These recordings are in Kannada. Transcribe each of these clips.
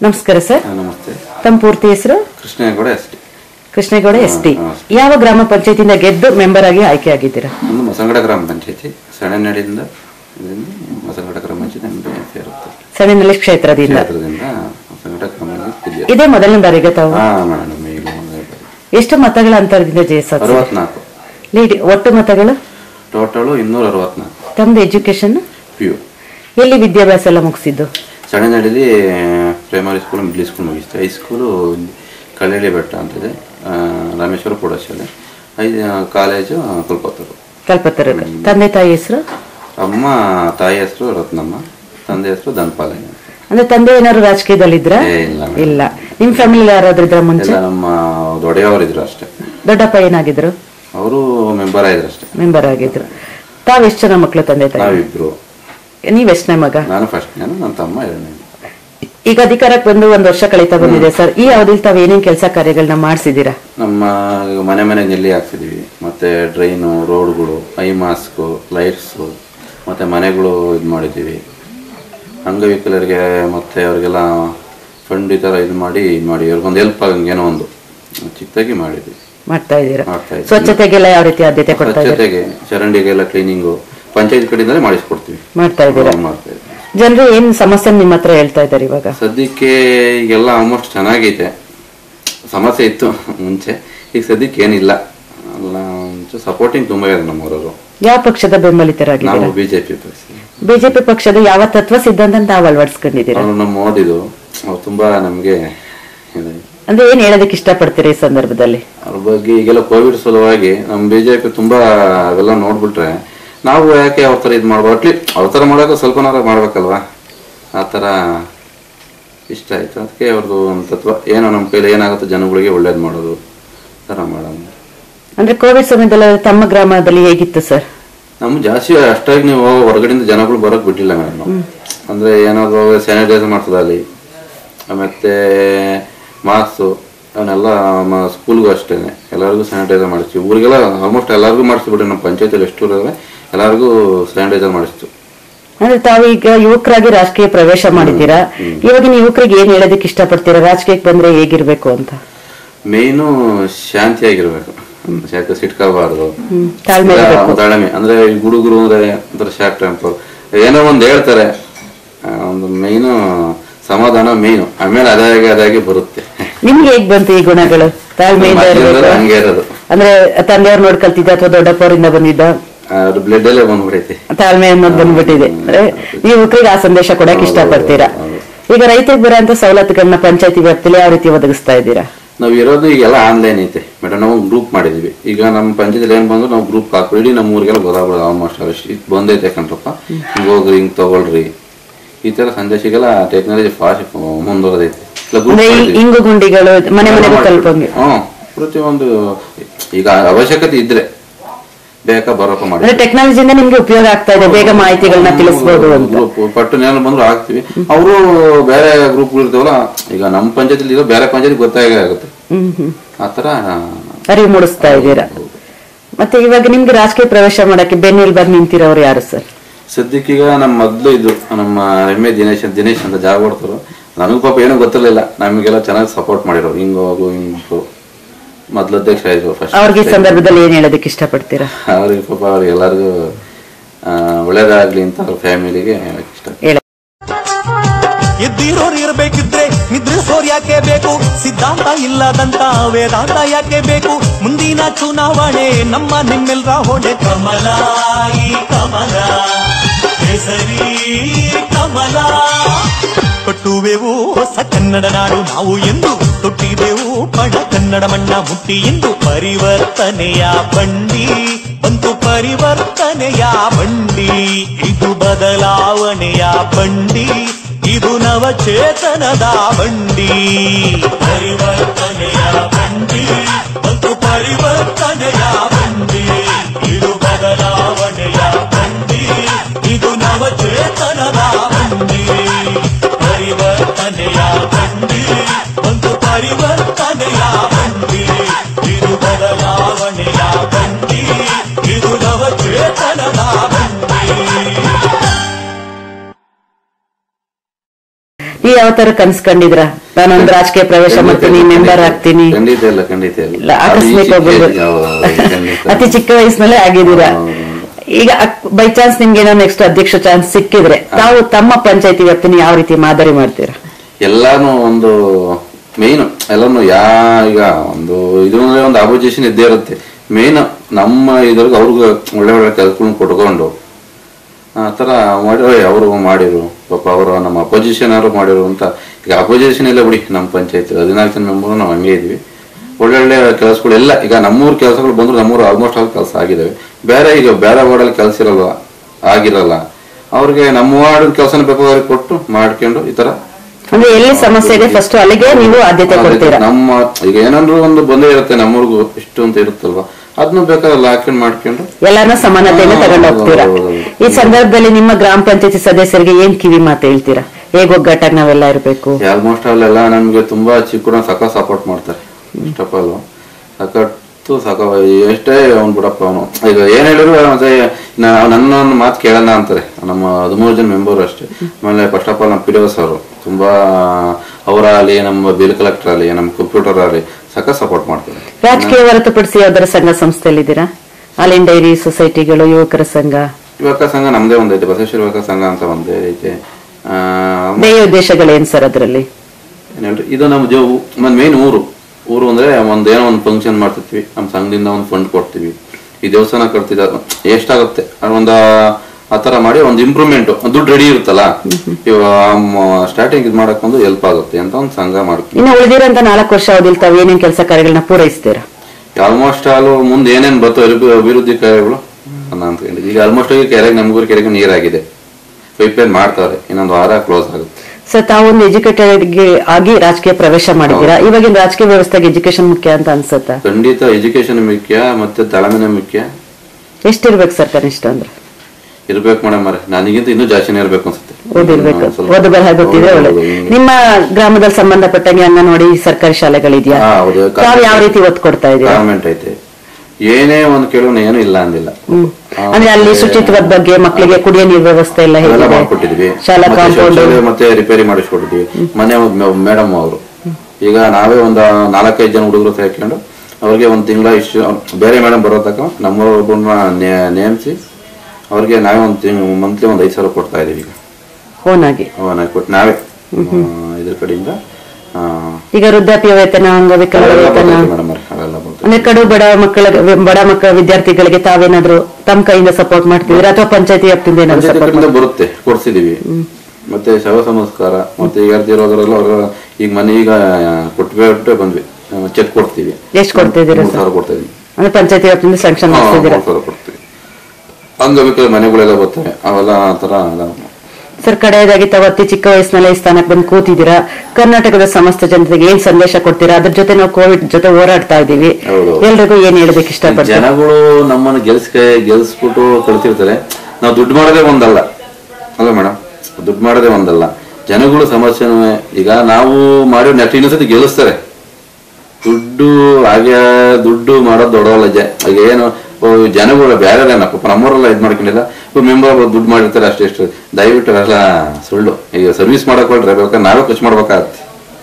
ನಮಸ್ಕಾರ ಸರ್ ಹಾ, ನಮಸ್ತೆ ತಮ್ಮ ಪೂರ್ತಿ ಹೆಸರು Krishnegowda S T Krishnegowda S T ಹಾ, ಯಾವ ಗ್ರಾಮ ಪಂಚಾಯತಿಯಿಂದ ಗೆದ್ದು ಮೆಂಬರ್ ಆಗಿ ಆಯ್ಕೆ ಆಗಿದ್ದೀರಾ ಒಂದು ಮಸಂಗಡ ಗ್ರಾಮ ಪಂಚಾಯತಿ ಸೆಣನಡಿಯಿಂದ ಇದರಿಂದ ಮಸಂಗಡ ಗ್ರಾಮ ಪಂಚಾಯತಿ ನಮಗೆ ಸೇರುತ್ತೆ ಸಣ್ಣಿನಲ್ಲಿ ಕ್ಷೇತ್ರದಿಂದ ಕ್ಷೇತ್ರದಿಂದ ಮಸಂಗಡ ಗ್ರಾಮ ಪಂಚಾಯತಿ ಇದೇ ಮೊದಲನೇ ಬಾರಿಗೆ ತಾವು ಹಾ ಮೇಡಮ್ ಈಗ ಒಂದು ಎಷ್ಟು ಮತಗಳ ಅಂತರದಿಂದ ಜಯಿಸ ಅರವತ್ನಾಲ್ಕು ಲೀಡ್ ಒಟ್ಟು ಮತಗಳು ಟೋಟಲು ಇನ್ನೂರ ಅರವತ್ನಾಲ್ಕು ತಮ್ದು ಎಜುಕೇಶನ್ ಪಿ ಯು ಎಲ್ಲಿ ವಿದ್ಯಾಭ್ಯಾಸ ಎಲ್ಲ ಮುಗಿಸಿದ್ದು ಸೆಣನಡಿಲಿ ಪ್ರೈಮರಿ ಸ್ಕೂಲ್ ಮಿಡ್ಲ್ ಸ್ಕೂಲ್ ಮುಗಿಸ್ತೆ ಹೈಸ್ಕೂಲು ಕಳ್ಳಳ್ಳಿ ಬೆಟ್ಟ ಅಂತಿದೆ ಆ, ರಾಮೇಶ್ವರ ಪ್ರೌಢಶಾಲೆ ಐ ಕಾಲೇಜು ಕಲ್ಪತ್ತೂರು ಕಲ್ಪತ್ತರ ತಂದೆ ತಾಯಿ ಹೆಸರು ಅಮ್ಮ ತಾಯಿ ಹೆಸರು ರತ್ನಮ್ಮ ತಂದೆ ಹೆಸರು ಧನ್ಪಾಲಯ್ಯ ಅಂದ್ರೆ ತಂದೆ ಏನಾದ್ರು ರಾಜಕೀಯದಲ್ಲಿದ್ರ ಏ, ಇಲ್ಲ ಮೇಡಮ್. ಇಲ್ಲ ನಿಮ್ ಫ್ಯಾಮಿಲಿ ಯಾರಾದ್ರೂ ಇದ್ರ ಮುಂಚೆ ಎಲ್ಲ ನಮ್ಮ ದೊಡ್ಡೆಯವರು ಇದ್ರು ಅಷ್ಟೇ ದೊಡ್ಡಪ್ಪ ಏನಾಗಿದ್ರು ಅವರು ಮೆಂಬರ್ ಆಗಿದ್ರು ಅಷ್ಟೇ ಮೆಂಬರ್ ಆಗಿದ್ರು ತಾವ್ ಎಷ್ಟು ಜನ ಮಕ್ಕಳು ತಂದೆ ತಾಯಿ ನಾವಿಬ್ರು ನೀವ್ ಎಷ್ಟನೇ ಮಗ ನಾನು ಫಸ್ಟ್ ನಾನು ನನ್ನ ತಮ್ಮ ಎರಡನೇ ಈಗ ಅಧಿಕಾರಕ್ಕೆ ಬಂದು ಒಂದ್ ವರ್ಷ ಕಳೀತಾ ಬಂದಿದೆ ಸರ್ ಈ ಅವಧಿಲಿ ತಾವ್ ಏನೇನ್ ಕೆಲಸ ಕಾರ್ಯಗಳನ್ನ ಮಾಡಿಸಿದೀರಾ ನಮ್ಮ ಈಗ ಮನೆ ಮನೆ ನೆಲ್ಲಿ ಹಾಕ್ಸಿದೀವಿ ಮತ್ತೆ ಡ್ರೈನು ರೋಡ್ಗಳು ಐ ಮಾಸ್ಕು ಲೈಟ್ಸು ಮತ್ತೆ ಮನೆಗಳು ಇದು ಮಾಡಿದ್ದೀವಿ ಅಂಗವಿಕಲರಿಗೆ ಮತ್ತೆ ಅವ್ರಿಗೆಲ್ಲ ಫಂಡ್ ಈ ಥರ ಇದು ಮಾಡಿ ಇದು ಮಾಡಿ ಅವ್ರಿಗೊಂದು ಹೆಲ್ಪ್ ಆಗಂಗೆ ಏನೋ ಒಂದು ಚಿಕ್ಕದಾಗಿ ಮಾಡಿದ್ವಿ ಮಾಡ್ತಾ ಇದ್ದೀರಾ ಮಾಡ್ತಾ ಇದ್ದೀವಿ. ಸ್ವಚ್ಛತೆಗೆಲ್ಲ ಯಾವ ರೀತಿ ಆದ್ಯತೆ ಕೊಡ್ತಾ ಇದ್ದೀರಾ ಸ್ವಚ್ಛತೆಗೆ ಚರಂಡಿಗೆಲ್ಲ ಕ್ಲೀನಿಂಗು ಪಂಚಾಯತ್ ಕಡೆಯಿಂದಲೇ ಮಾಡಿಸ್ಕೊಡ್ತೀವಿ ಮಾಡ್ತಾ ಇದ್ದೀರಾ ನಾವು ಮಾಡ್ತಾ ಇದ್ದೀವಿ ಜನರು ಏನ್ ಸಮಸ್ಯೆ ನಿಮ್ಮ ಹತ್ರ ಹೇಳ್ತಾ ಇದ್ದಾರೆ ಇವಾಗ ಸದ್ಯಕ್ಕೆ ಈಗೆಲ್ಲ ಆಲ್ಮೋಸ್ಟ್ ಚೆನ್ನಾಗೈತೆ ಸಮಸ್ಯೆ ಇತ್ತು ಮುಂಚೆ ಈಗ ಸದ್ಯಕ್ಕೆ ಏನಿಲ್ಲ ಎಲ್ಲ ಮುಂಚೆ ಸಪೋರ್ಟಿಂಗ್ ತುಂಬ ಇದೆ ನಮ್ಮೂರವರು ಯಾವ ಪಕ್ಷದ ಬೆಂಬಲಿತರಾಗಿದ್ದೀರಾ ನಾವು ಬಿಜೆಪಿ ಪಕ್ಷ ಬಿಜೆಪಿ ಪಕ್ಷದ ಯಾವ ತತ್ವ ಸಿದ್ಧಾಂತ ತಾವು ಅಳವಡಿಸ್ಕೊಂಡಿದ್ದೀರಾ ಅವರು ನಮ್ಮ ಓದಿದ್ದು ಅವ್ರು ತುಂಬಾ ನಮಗೆ ಅಂದ್ರೆ ಏನ್ ಹೇಳೋದಕ್ಕೆ ಇಷ್ಟಪಡ್ತೀರಾ ಈ ಸಂದರ್ಭದಲ್ಲಿ ಅವ್ರ ಬಗ್ಗೆ ಈಗೆಲ್ಲ ಕೋವಿಡ್ ಸಲುವಾಗಿ ನಮ್ಮ ಬಿಜೆಪಿ ತುಂಬಾ ಅವೆಲ್ಲ ನೋಡ್ಬಿಟ್ರೆ ನಾವು ಯಾಕೆ ಅವ್ರ ಥರ ಇದು ಮಾಡ್ಬೋದು ಅಟ್ಲಿ ಅವ್ರ ಥರ ಮಾಡೋಕೆ ಸ್ವಲ್ಪನಾರ ಮಾಡ್ಬೇಕಲ್ವಾ ಆ ಥರ ಇಷ್ಟ ಆಯ್ತು ಅದಕ್ಕೆ ಅವ್ರದ್ದು ಒಂದು ತತ್ವ ಏನೋ ನಮ್ಮ ಕೈಲಿ ಏನಾಗುತ್ತೆ ಜನಗಳಿಗೆ ಒಳ್ಳೇದು ಮಾಡೋದು ಆ ಥರ ಮಾಡೋಣ ಅಂದ್ರೆ ಕೋವಿಡ್ ಸಮಯದಲ್ಲಿ ತಮ್ಮ ಗ್ರಾಮದಲ್ಲಿ ಹೇಗಿತ್ತು ಸರ್ ನಮ್ಮ ಜಾಸ್ತಿ ಅಷ್ಟಾಗಿ ನೀವು ಹೊರಗಡೆಯಿಂದ ಜನಗಳು ಬರೋಕ್ ಬಿಟ್ಟಿಲ್ಲ ಮೇಡಮ್ ಅಂದ್ರೆ ಏನಾದ್ರು ಸ್ಯಾನಿಟೈಸರ್ ಮಾಡ್ತದ ಅಲ್ಲಿ ಮತ್ತೆ ಮಾಸ್ಕು ಅವನ್ನೆಲ್ಲ ಸ್ಕೂಲ್ಗೂ ಅಷ್ಟೇ ಎಲ್ಲರಿಗೂ ಸ್ಯಾನಿಟೈಸರ್ ಮಾಡಿಸ್ತೀವಿ ಊರಿಗೆಲ್ಲ ಆಲ್ಮೋಸ್ಟ್ ಎಲ್ಲರಿಗೂ ಮಾಡಿಸ್ಬಿಟ್ರೆ ನಮ್ಮ ಪಂಚಾಯತಿಯಲ್ಲಿ ಎಷ್ಟು ಊರಿವೆ ಎಲ್ಲರಿಗೂ ಸ್ಯಾನಿಟೈಸರ್ ಮಾಡಿಸ್ತು ಅಂದ್ರೆ ತಾವು ಈಗ ಯುವಕರಾಗಿ ರಾಜಕೀಯ ಪ್ರವೇಶ ಮಾಡಿದ್ದೀರಾ ಇವಾಗಿನ ಯುವಕರಿಗೆ ಏನ್ ಹೇಳೋದಕ್ಕೆ ಇಷ್ಟಪಡ್ತೀರಾ ರಾಜಕೀಯಕ್ಕೆ ಬಂದ್ರೆ ಹೇಗಿರ್ಬೇಕು ಅಂತ ಮೇಯ್ನು ಶಾಂತಿಯಾಗಿರ್ಬೇಕು ಯಾಕೆ ಸಿಟ್ಕೋಬಾರ್ದು ಹ್ಮ್, ತಾಳ್ಮೆ ಇರ್ಬೇಕು. ತಾಳ್ಮೆ ಅಂದ್ರೆ ಈ ಹುಡುಗರು ಅಂದ್ರೆ ಒಂಥರ ಶಾರ್ಟ್ ಟೆಂಪರ್ ಏನೋ ಒಂದು ಹೇಳ್ತಾರೆ ಆ, ಒಂದು ಮೇಯ್ನು ಸಮಾಧಾನ ಮೇಯ್ನು ಆಮೇಲೆ ಅದಾಗಿ ಅದಾಗಿ ಬರುತ್ತೆ ನಿಮ್ಗೆ ಹೇಗ್ ಬಂತು ಈ ಗುಣಗಳು ತಾಳ್ಮೆಯಿಂದ ಮೊದ್ಲಿಂದಲೂ ಇರ್ಬೇಕು ಹಂಗೆ ಇರೋದು ಅಂದ್ರೆ ತಂದೆಯವ್ರು ನೋಡ್ ಕಲ್ತಿದ್ದ ಅಥವಾ ದೊಡ್ಡಪ್ಪವರಿಂದ ಬಂದಿದ್ದ ಅದು ಬ್ಲಡ್ ಅಲ್ಲೇ ಬಂದ್ಬಿಡೈತೆ ತಾಳ್ಮೆ ಅನ್ನೋದು ಬಂದ್ಬಿಟ್ಟಿದೆ ಅಂದ್ರೆ ನೀವು ಯುವಕರಿಗೆ ಆ ಸಂದೇಶ ಕೊಡಕ್ ಹೌದು, ಇಷ್ಟಪಡ್ತೀರಾ ಹೌದು. ಈಗ ರೈತರಿಗೆ ಬರೋಂತ ಸವಲತ್ತುಗಳನ್ನ ಪಂಚಾಯತಿ ವ್ಯಾಪ್ತಿಲಿ ಯಾವ ರೀತಿ ಒದಗಿಸ್ತಾ ಇದ್ದೀರಾ ನಾವು ಇರೋದು ಈಗೆಲ್ಲ ಆನ್ಲೈನ್ ಐತೆ ಮೇಡಮ್ ನಾವು ಗ್ರೂಪ್ ಮಾಡಿದೀವಿ ಈಗ ನಮ್ಮ ಪಂಚಾಯತ್ ಏನ್ ಬಂದ್ರು ನಾವು ಗ್ರೂಪ್ ಹಾಕ್ಬಿಡಿ ನಮ್ಮ ಊರಿಗೆಲ್ಲ ಗೊತ್ತಾಗ್ಬಿಡೋದು ಆಲ್ಮೋಸ್ಟ್ ಅಷ್ಟು ಇದು ಬಂದೈತೆ ಕಣ್ರಪ್ಪ ಹಿಂಗ್ ಹೋಗ್ರಿ ಹಿಂಗ್ ತಗೊಳ್ರಿ ಈ ತರ ಸಂದೇಶಕ್ಕೆಲ್ಲ ಟೆಕ್ನಾಲಜಿ ಫಾಸ್ಟ್ ಮುಂದುವರೆದೈತೆ ಇಲ್ಲ group ಅಂದ್ರೆ ಈ ಮಾಡಿದ್ವಿ. ಇಂಗು ಗುಂಡಿಗಳು ಮನೆ ಮನೆಗೂ ತಲುಪಂಗೆ ಹ್ಮ್ ಪ್ರತಿಯೊಂದು ಈಗ ಅವಶ್ಯಕತೆ ಇದ್ರೆ ಬೇಕಾ ಬರೋಕ ಮಾಡಿ ಅಂದ್ರೆ ಟೆಕ್ನಾಲಜಿಯಿಂದ ನಿಮ್ಗೆ ಉಪಯೋಗ ಆಗ್ತಾ ಇದೆ ಬೇಗ ಮಾಹಿತಿಗಳನ್ನ ತಿಳಿಸಬಹುದು ಅಂತ ಗ್ರೂಪ್ ಪಟ್ಟು ನೇರ ಬಂದ್ರು ಹಾಕ್ತಿವಿ ಅವರು ಬೇರೆ ಗ್ರೂಪ್ ಇರ್ತಾವಲ್ಲ ಈಗ ನಮ್ಮ ಪಂಚಾಯತ್ ಇರೋ ಬೇರೆ ಪಂಚಾಯತ್ ಗೊತ್ತಾಗೇ ಆಗುತ್ತೆ ಹ್ಮ್ ಹ್ಮ್ ಆತರ ಅರಿವು ಮೂಡಿಸ್ತಾ ಇದ್ದೀರಾ ಮತ್ತೆ ಇವಾಗ ನಿಮ್ಗೆ ರಾಜಕೀಯ ಪ್ರವೇಶ ಮಾಡಕ್ಕೆ ಬೆನ್ನಿಲ್ ಬಂದು ನಿಂತಿರೋರು ಯಾರು ಸರ್ ಸದ್ಯಕ್ಕೀಗ ನಮ್ಮ ಮೊದ್ಲು ಇದು ನಮ್ಮ ಎಮ್ ಎ ದಿನೇಶ್ ದಿನೇಶ್ ಅಂತ ಜಾಗ ಕೊಡ್ತಾರೆ ನನಗೂ ಪಾಪ ಏನೂ ಗೊತ್ತಿರಲಿಲ್ಲ ನಮಗೆಲ್ಲ ಚೆನ್ನಾಗಿ ಸಪೋರ್ಟ್ ಮಾಡಿರೋರು ಹಿಂಗ್ ಹೋಗು ಹಿಂಗ್ ಹೋಗು. ಮೊದ್ಲು ಅಧ್ಯಕ್ಷ ಆಯ್ತು ಫಸ್ಟ್ ಅವ್ರಿಗೆ ಈ ಸಂದರ್ಭದಲ್ಲಿ ಏನ್ ಹೇಳೋದಕ್ಕೆ ಇಷ್ಟಪಡ್ತೀರಾ ಅವ್ರಿಗೆ ಪಾಪ ಅವ್ರಿಗೆ ಎಲ್ಲರಿಗೂ ಆ, ಒಳ್ಳೇದಾಗ್ಲಿ ಅಂತ ಅವ್ರ ಫ್ಯಾಮಿಲಿಗೆ ಇಷ್ಟ ಹೇಳ ಎದ್ದಿರೋರು ಇರ್ಬೇಕಿದ್ರೆ ನಿದ್ರಿಸೋರ್ ಯಾಕೆ ಬೇಕು ಸಿದ್ಧಾಂತ ಇಲ್ಲದಂತ ವೇದಾಂತ ಯಾಕೆ ಬೇಕು ಮುಂದಿನ ಚುನಾವಣೆ ನಮ್ಮ ನಿಮ್ಮೆಲ್ರ ಹೊಣೆ ಕಮಲ ಈ ಕಮಲ ಹೆಸರಿ ಕಮಲ ಕಟ್ಟುವೆವು ಹೊಸ ಕನ್ನಡ ನಾಡು ನಾವು ಎಂದು ತೊಟ್ಟಿದೆವು ಪಡ ಕನ್ನಡ ಮಣ್ಣ ಮುಟ್ಟಿ ಎಂದು ಪರಿವರ್ತನೆಯ ಬಂಡಿ ಬಂತು ಪರಿವರ್ತನೆಯ ಬಂಡಿ ಇದು ಬದಲಾವಣೆಯ ಬಂಡಿ ಇದು ನವಚೇತನದ ಬಂಡಿ ಪರಿವರ್ತನೆಯ ಬಂಡಿ ಬಂತು ಪರಿವರ್ತನೆಯ ಬಂಡಿ ಇದು ಬದಲಾವಣೆಯ ಬಂಡಿ ಇದು ನವಚೇತನದ ಬಂಡಿ ಪರಿವರ್ತನೆಯ ಬಂಡಿ ಒಂದು ಪರಿವರ್ತನೆಯ ಬಂಡಿ ಇದು ಬದಲಾವಣೆಯ ಬಂಡಿ ಇದು ನವಚೇತನದ ಬಂಡಿ ಈ ಯಾವ ತರ ಕನ್ಸ್ಕೊಂಡಿದ್ರ ನಾನೊಂದು ರಾಜಕೀಯ ಪ್ರವೇಶ ಮಾಡ್ತೀನಿ ಮೆಂಬರ್ ಆಗ್ತೀನಿ ಖಂಡಿತ ಇಲ್ಲ ಖಂಡಿತ ಇಲ್ಲ ಇಲ್ಲ, ಆಕಸ್ಮಿಕ ಅದು ಈ ಚಿಕ್ಕ ಒಬ್ಬರು. ಹೌದು, ಖಂಡಿತ. ಅತಿ ಚಿಕ್ಕ ವಯಸ್ಸಿನಲ್ಲೇ ಆಗಿದ್ದೀರಾ ಹೌದು. ಈಗ ಬೈ ಚಾನ್ಸ್ ನಿಮ್ಗೆ ಏನೋ ನೆಕ್ಸ್ಟ್ ಅಧ್ಯಕ್ಷ ಚಾನ್ಸ್ ಸಿಕ್ಕಿದ್ರೆ ತಾವು ತಮ್ಮ ಪಂಚಾಯತಿ ವ್ಯಾಪ್ತಿನ ಯಾವ ರೀತಿ ಮಾದರಿ ಮಾಡ್ತೀರಾ ಎಲ್ಲಾನು ಒಂದು ಮೇನ್ ಎಲ್ಲಾನು ಯಾ ಈಗ ಒಂದು ಇದು ಅಂದ್ರೆ ಒಂದು ಅಪೋಸಿಷನ್ ಇದ್ದೇ ಇರುತ್ತೆ ಮೇನ್ ನಮ್ಮ ಇದ್ರಿಗೆ ಅವ್ರಿಗೆ ಒಳ್ಳೆ ಒಳ್ಳೆ ಕೆಲಸಗಳನ್ನ ಕೊಟ್ಕೊಂಡು ಆ ಥರ ಮಾಡಿರೋ ಅವರು ಮಾಡಿರು ಪಾಪ ಅವರು ನಮ್ಮ ಅಪೋಸಿಷನ್ ಅವರು ಮಾಡಿರು ಅಂತ ಈಗ ಅಪೋಸಿಷನ್ ಇಲ್ಲ ಬಿಡಿ ನಮ್ಮ ಪಂಚಾಯತ್ ಹದಿನಾಲ್ಕು ಜನ ಮೆಂಬರ್ ನಾವು ಹಂಗೆ ಇದ್ವಿ ಒಳ್ಳೊಳ್ಳೆ ಕೆಲಸಗಳು ಎಲ್ಲ ಈಗ ನಮ್ಮೂರು ಕೆಲಸಗಳು ಬಂದ್ರು ನಮ್ಮೂರು ಆಲ್ಮೋಸ್ಟ್ ಆಲ್ ಕೆಲಸ ಆಗಿದ್ದಾವೆ ಬೇರೆ ಈಗ ಬೇರೆ ವಾರ್ಡಲ್ಲಿ ಕೆಲಸ ಇರಲ್ವ ಆಗಿರಲ್ಲ ಅವ್ರಿಗೆ ನಮ್ಮ ವಾರ್ಡ್ ಕೆಲಸನ ಬೇಕು ಅವ್ರಿಗೆ ಕೊಟ್ಟು ಮಾಡ್ಕೊಂಡು ಈ ತರ ಅಂದ್ರೆ ಎಲ್ಲಿ ಸಮಸ್ಯೆ ಇದೆ ಫಸ್ಟ್ ಅಲ್ಲಿಗೆ ನೀವು ಆದ್ಯತೆ ಕೊಡ್ತೀರಾ ನಮ್ಮ ಈಗ ಏನಾದ್ರು ಒಂದು ಬಂದೇ ಇರುತ್ತೆ ನಮ್ಮೂರ್ಗು ಇಷ್ಟು ಅಂತ ಇರುತ್ತಲ್ವಾ ಅದನ್ನ ಬೇಕಾದ್ರೆ ಹಾಕೊಂಡು ಮಾಡ್ಕೊಂಡು ಎಲ್ಲಾನು ಸಮಾನತೆಯಿಂದ ತಗೊಂಡು ಹೋಗ್ತೀರಾ ಹೌದು, ಹೌದು. ಈ ಸಂದರ್ಭದಲ್ಲಿ ನಿಮ್ಮ ಗ್ರಾಮ ಪಂಚಾಯತಿ ಸದಸ್ಯರಿಗೆ ಏನ್ ಕಿವಿ ಮಾತು ಹೇಳ್ತೀರಾ ಹೇಗ್ ಒಗ್ಗಟ್ಟಾಗಿ ನಾವೆಲ್ಲ ಇರ್ಬೇಕು ಆಲ್ಮೋಸ್ಟ್ ಆಲ್ ಎಲ್ಲ ನಮ್ಗೆ ತುಂಬಾ ಚಿಕ್ಕ ಸಕ ಸಪೋರ್ಟ್ ಮಾಡ್ತಾರೆ ಫಸ್ಟ್ ಆಫ್ ಆಲ್ ಸಕತ್ತು ಸಕ ಎಷ್ಟೇ ಅವ್ನು ಬಿಡಪ್ಪ ಅವನು ಈಗ ಏನ್ ಹೇಳಿದ್ರು ಮತ್ತೆ ನಾ- ನನ್ನ ಒಂದು ಮಾತು ಕೇಳೋಣ ಅಂತಾರೆ ನಮ್ಮ ಹದಿಮೂರು ಜನ ಮೆಂಬರ್ ಅಷ್ಟೇ ಆಮೇಲೆ ಫಸ್ಟ್ ಆಫ್ ಆಲ್ ನಮ್ಮ ಪಿ ಡಿ ಎಸ್ ಅವರು ತುಂಬಾ ಅವರಾಗಲಿ ನಮ್ಮ ಬಿಲ್ ಕಲೆಕ್ಟರ್ ಆಗಲಿ ನಮ್ಮ ಕಂಪ್ಯೂಟರ್ ಆಗಲಿ ಸಕ ಸಪೋರ್ಟ್ ಮಾಡ್ತಾರೆ ರಾಜಕೀಯ ಹೊರತುಪಡಿಸಿ ಯಾವ್ದಾರ ಸಂಘ ಸಂಸ್ಥೆಯಲ್ಲಿದ್ದೀರಾ ಆಲ್ ಇನ್ ಡೈರಿ ಸೊಸೈಟಿಗಳು ಯುವಕರ ಸಂಘ ಯುವಕ ಸಂಘ ನಮ್ದೇ ಒಂದೈತೆ ಬಸವೇಶ್ವರ ಯುವಕ ಸಂಘ ಅಂತ ಒಂದೇ ಐತೆ ಆ, ಧ್ಯೇಯ ಉದ್ದೇಶಗಳೇನ್ ಸರ್ ಅದರಲ್ಲಿ ಏನ್ ಹೇಳ್ರಿ ಇದು ನಮ್ಮ ದೇವ್ ಒಂದು ಮೇನ್ ಊರು ಊರು ಅಂದ್ರೆ ಒಂದ್ ಏನೋ ಒಂದು ಫಂಕ್ಷನ್ ಮಾಡ್ತಿರ್ತೀವಿ ನಮ್ಮ ಸಂಘದಿಂದ ಒಂದು ಫಂಡ್ ಕೊಡ್ತೀವಿ ಈ ದೇವಸ್ಥಾನ ಕಟ್ತಿದ ಎಷ್ಟಾಗುತ್ತೆ ಒಂದ ಆ ತರ ಮಾಡಿ ಒಂದು ಇಂಪ್ರೂವ್ಮೆಂಟ್ ದುಡ್ಡು ರೆಡಿ ಇರುತ್ತಲ್ಲ ಇವಾಗ ಸ್ಟಾರ್ಟಿಂಗ್ ಇದು ಮಾಡಕ್ ಒಂದು ಹೆಲ್ಪ್ ಆಗುತ್ತೆ ಅಂತ ಒಂದು ಸಂಘ ಮಾಡ್ತೀವಿ ಇನ್ನು ಉಳಿದಿರೋಂತ ನಾಲ್ಕು ವರ್ಷ ಅವಧಿಯಲ್ಲಿ ತಾವು ಏನೇನ್ ಕೆಲಸ ಕಾರ್ಯಗಳನ್ನ ಪೂರೈಸ್ತೀರಾ ಆಲ್ಮೋಸ್ಟ್ ಆಲ್ ಮುಂದೆ ಏನೇನ್ ಬರ್ತವೆ ಅಭಿವೃದ್ಧಿ- ಅಭಿವೃದ್ಧಿ ಕಾರ್ಯಗಳು ನಾನು ಅಂದ್ಕೊಂಡಿದ್ದೆ ಈಗ ಆಲ್ಮೋಸ್ಟ್ ಆಗಿ ಕೆರೆಗೆ ನಮಗೂರು ಕೆರೆಗೆ ನೀರಾಗಿದೆ ಪೈಪ್ ಲೈನ್ ಮಾಡ್ತಾರೆ ಇನ್ನೊಂದು ವಾರ ಕ್ಲೋಸ್ ಆಗುತ್ತೆ ಸರ್ ತಾವೊಂದು ಎಜುಕೇಟೆಡ್ ಆಗಿ ರಾಜಕೀಯ ಪ್ರವೇಶ ಮಾಡಿದ್ದೀರಾ ಇವಾಗಿನ ರಾಜಕೀಯ ವ್ಯವಸ್ಥೆಗೆ ಎಜುಕೇಶನ್ ಮುಖ್ಯ ಅಂತ ಅನ್ಸುತ್ತಾ ಖಂಡಿತ ಎಜುಕೇಶನ್ ಮುಖ್ಯ ಮತ್ತೆ ತಾಳ್ಮೆನೇ ಮುಖ್ಯ ಎಷ್ಟಿರ್ಬೇಕು ಸರ್ ಕನಿಷ್ಠ ಅಂದ್ರೆ ಇರ್ಬೇಕು ಮೇಡಮ್ ಅವ್ರೆ ನನಗಿಂತ ಇನ್ನೂ ಜಾಸ್ತಿನೇ ಇರ್ಬೇಕು ಅನ್ಸುತ್ತೆ ಓದಿರ್ಬೇಕು ಇನ್ನೊಂದ್ ಸ್ವಲ್ಪ. ಓದು ಬರಹ ಗೊತ್ತಿದೆ ಹೌದು, ಒಳ್ಳೆ ಹೌದು. ನಿಮ್ಮ ಗ್ರಾಮದಲ್ಲಿ ಸಂಬಂಧಪಟ್ಟಂಗೆ ಅಂಗನವಾಡಿ ಸರ್ಕಾರಿ ಶಾಲೆಗಳಿದ್ಯಾ ಹಾ, ಹೌದು. ತಾವು ಯಾವ ರೀತಿ ಒತ್ತು ಕೊಡ್ತಾ ಇದೀರಾ ಗವರ್ಮೆಂಟ್ ಐತೆ ಏನೇ ಒಂದು ಕೇಳೋಣ ಏನು ಇಲ್ಲ ಅಂದಿಲ್ಲ ಹ್ಮ್. ಆ, ಅಂದ್ರೆ ಅಲ್ಲಿ ಮತ್ತೆ ಶುಚಿತ್ವದ ಬಗ್ಗೆ ಮಕ್ಕಳಿಗೆ ಕುಡಿಯೋ ನೀರು ವ್ಯವಸ್ಥೆ ಎಲ್ಲ ಅದೆಲ್ಲ ಹೇಗಿದೆ ಮಾಡ್ಕೊಟ್ಟಿದ್ವಿ ಶಾಲಾ ಮತ್ತೆ ಕಾಂಪೌಂಡ್ ಶೌಚಾಲಯ ಮತ್ತೆ ರಿಪೇರಿ ಮಾಡಿಸ್ಕೊಟ್ಟಿದ್ವಿ ಮನೆ ಮೇಡಮ್ ಅವರು ಈಗ ನಾವೇ ಒಂದು ನಾಲ್ಕೈದು ಜನ ಹುಡುಗರು ಸೇರ್ಕೊಂಡು ಅವ್ರಿಗೆ ಒಂದು ತಿಂಗಳ ಇಷ್ಟು ಬೇರೆ ಮೇಡಮ್ ಬರೋ ತನಕ ನಮ್ಮ ಒಬ್ಬರನ್ನ ನೇಮಿಸಿ ಅವ್ರಿಗೆ ನಾವೇ ಒಂದು ತಿಂಗ್ ಮಂತ್ಲಿ ಒಂದು ಐದು ಸಾವಿರ ಕೊಡ್ತಾ ಇದೀವಿ ಈಗ ಫೋನ್ ಆಗಿ ಅವನ್ನ ಕೊಟ್ಟು ನಾವೇ ಆ, ಇದ್ರ ಕಡೆಯಿಂದ ಆ, ಈಗ ವೃದ್ಧಾಪ್ಯ ವೇತನ ಅಂಗವಿಕಲ ಅವೆಲ್ಲ ವೇತನ ಬರ್ತೈತೆ ಮೇಡಮ್ ಅವ್ರೆ, ಅವೆಲ್ಲ ಬರ್ತೈತೆ. ಅಂದ್ರೆ ಕಡು ಬಡ ಮಕ್ಕಳ ಬಡ ಮಕ್ಕಳ ವಿದ್ಯಾರ್ಥಿಗಳಿಗೆ ತಾವೇನಾದ್ರು ತಮ್ಮ ಕೈಯಿಂದ ಸಪೋರ್ಟ್ ಮಾಡ್ತಿದ್ದೀರಾ ಅಥವಾ ಪಂಚಾಯತಿ ವ್ಯಾಪ್ತಿಯಿಂದ ಏನಾದ್ರು ಪಂಚಾಯತಿ ಸಪೋರ್ಟ್ ಕಡೆಯಿಂದ ಬರುತ್ತೆ ಕೊಡ್ಸಿದೀವಿ ಮತ್ತೆ ಶವ ಸಂಸ್ಕಾರ ಮತ್ತೆ ಈಗ ಇರೋದ್ರೆಲ್ಲ ಅವ್ರ ಈಗ ಮನೆ ಈಗ ಕೊಟ್ಬಿಟ್ಟು ಬಂದ್ವಿ ಚೆಕ್ ಕೊಡ್ತೀವಿ ಎಷ್ಟ್ ಕೊಡ್ತಿದ್ದೀರಾ ಮೂರ್ ಸರ್? ಸಾವಿರ ಕೊಡ್ತೀವಿ ಅಂದ್ರೆ ಪಂಚಾಯತಿ ವ್ಯಾಪ್ತಿಯಿಂದ ಸ್ಯಾಂಕ್ಷನ್ ಹಾ, ಮಾಡ್ತಿದ್ದೀರಾ ಮೂರ್ ಸಾವಿರ ಕೊಡ್ತೀವಿ ಅಂಗವಿಕಲ ಮನೆಗಳೆಲ್ಲ ಬರ್ತವೆ ಅವೆಲ್ಲ ಆ ತರ ಎಲ್ಲ ಸರ್ ಕಡೆಯದಾಗಿ ತಾವು ಅತಿ ಚಿಕ್ಕ ವಯಸ್ಸಿನಲ್ಲೇ ಈ ಸ್ಥಾನಕ್ಕೆ ಬಂದು ಕೂತಿದ್ದೀರಾ ಕರ್ನಾಟಕದ ಸಮಸ್ತ ಜನತೆಗೆ ಏನ್ ಸಂದೇಶ ಕೊಡ್ತೀರಾ ಅದ್ರ ಜೊತೆ ನಾವು ಕೋವಿಡ್ ಜೊತೆ ಹೋರಾಡ್ತಾ ಇದೀವಿ ಹೌದು. ಎಲ್ರಿಗೂ ಏನ್ ಹೇಳಬೇಕು ಇಷ್ಟಪಡ್ತೀರಾ ಜನಗಳು ನಮ್ಮನ್ನು ಗೆಲ್ಸ್ಕೆ ಗೆಲ್ಸ್ಬಿಟ್ಟು ಕಳ್ತಿರ್ತಾರೆ ನಾವು ದುಡ್ಡು ಮಾಡೋದೇ ಒಂದಲ್ಲ ಅಲ್ಲ ಮೇಡಮ್ ದುಡ್ಡು ಮಾಡೋದೇ ಒಂದಲ್ಲ ಜನಗಳು ಸಮಸ್ಯೆನೂ ಈಗ ನಾವು ಮಾಡೋ ನೆಕ್ಸ್ಟ್ ಇನ್ನೊಂದ್ಸತಿ ಗೆಲ್ಲಿಸ್ತಾರೆ ದುಡ್ಡು ಹಾಗೆ ದುಡ್ಡು ಮಾಡೋದು ದೊಡ್ಡವಲ್ಲ ಜ ಈಗ ಏನು ಓ, ಜನಗಳು ಬೇರೆ ಪಾಪ ನಮ್ಮವರೆಲ್ಲ ಇದು ಮಾಡ್ಕೊಂಡಿಲ್ಲ ಮೆಂಬರ್ ದುಡ್ಡು ಮಾಡಿರ್ತಾರೆ ಅಷ್ಟೇ ಇಷ್ಟು ದಯವಿಟ್ಟು ಅವೆಲ್ಲ ಸುಳ್ಳು ಈಗ ಸರ್ವಿಸ್ ಮಾಡಕ್ ಹೊರಟ್ರೆ ಬೇಕಾದ್ರೆ ನಾವೇ ಖರ್ಚು ಮಾಡ್ಬೇಕಾಗತ್ತೆ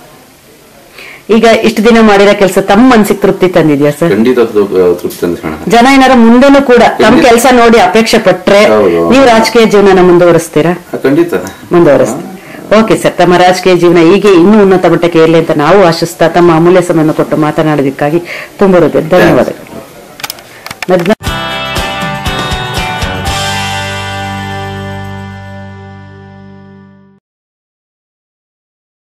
ಈಗ ಇಷ್ಟು ದಿನ ಮಾಡಿರೋ ಕೆಲಸ ತಮ್ಮ ಮನ್ಸಿಗೆ ತೃಪ್ತಿ ತಂದಿದ್ಯಾ ಸರ್ ಖಂಡಿತ ತೃ- ತೃಪ್ತಿ ಅನ್ಸ್ಕೊಳ ಜನ ಏನಾರ ಮುಂದೆನೂ ಕೂಡ ತಮ್ಮ ಖಂಡಿತ. ಕೆಲಸ ನೋಡಿ ಅಪೇಕ್ಷೆ ಪಟ್ರೆ ಹೌದು. ನೀವು ರಾಜಕೀಯ ಜೀವನನ ಮುಂದುವರಿಸ್ತೀರಾ ಖಂಡಿತ ಮುಂದುವರಿಸ್ತೀರಾ ಓಕೆ ಸರ್ ತಮ್ಮ ರಾಜಕೀಯ ಜೀವನ ಹೀಗೆ ಇನ್ನೂ ಉನ್ನತ ಮಟ್ಟಕ್ಕೆ ಇರಲಿ ಅಂತ ನಾವು ಆಶಿಸ್ತಾ ತಮ್ಮ ಅಮೂಲ್ಯ ಸಮಯವನ್ನು ಕೊಟ್ಟು ಮಾತನಾಡೋದಕ್ಕಾಗಿ ತುಂಬ ಹೃದಯ ಧನ್ಯವಾದಗಳು ನಗ್ನ-